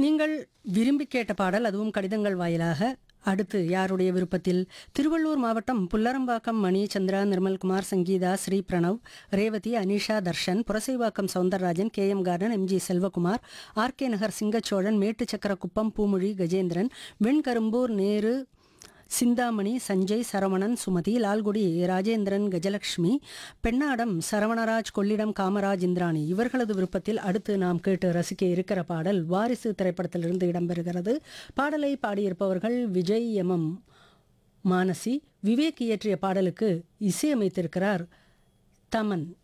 நீங்கள் விரும்பி கேட்ட பாடல் அதுவும் கடிதங்கள் வாயிலாக அடுத்து யாருடைய விருப்பத்தில் திருவள்ளூர் மாவட்டம் Pullarambakkam Mani Chandra Nirmalkumar Sangeetha Sri Pranav Revathi Anisha Darshan Purasaivakkam Soundararajan K M garden MG Selvakumar RK Nagar Singacholan Mettuchakkarakuppam Poomozhi Gajendran Venkarumbur Nehru Chinthamani Sanjay Saravanan Sumathi Lalgudi Rajendran Gajalakshmi Pennadam Saravanaraj Kollidam Kamaraj Indrani இவர்களது விருப்பத்தில் அடுத்து நாம் கேட்டு ரசிக்க இருக்கிற பாடல் வாரிசு திரைப்படத்திலிருந்து இடம்பெறுகிறது பாடலை பாடியிருப்பவர்கள் விஜய் எம்எம் மானசி விவேக் இயற்றிய பாடலுக்கு இசையமைத்திருக்கிறார் தமன்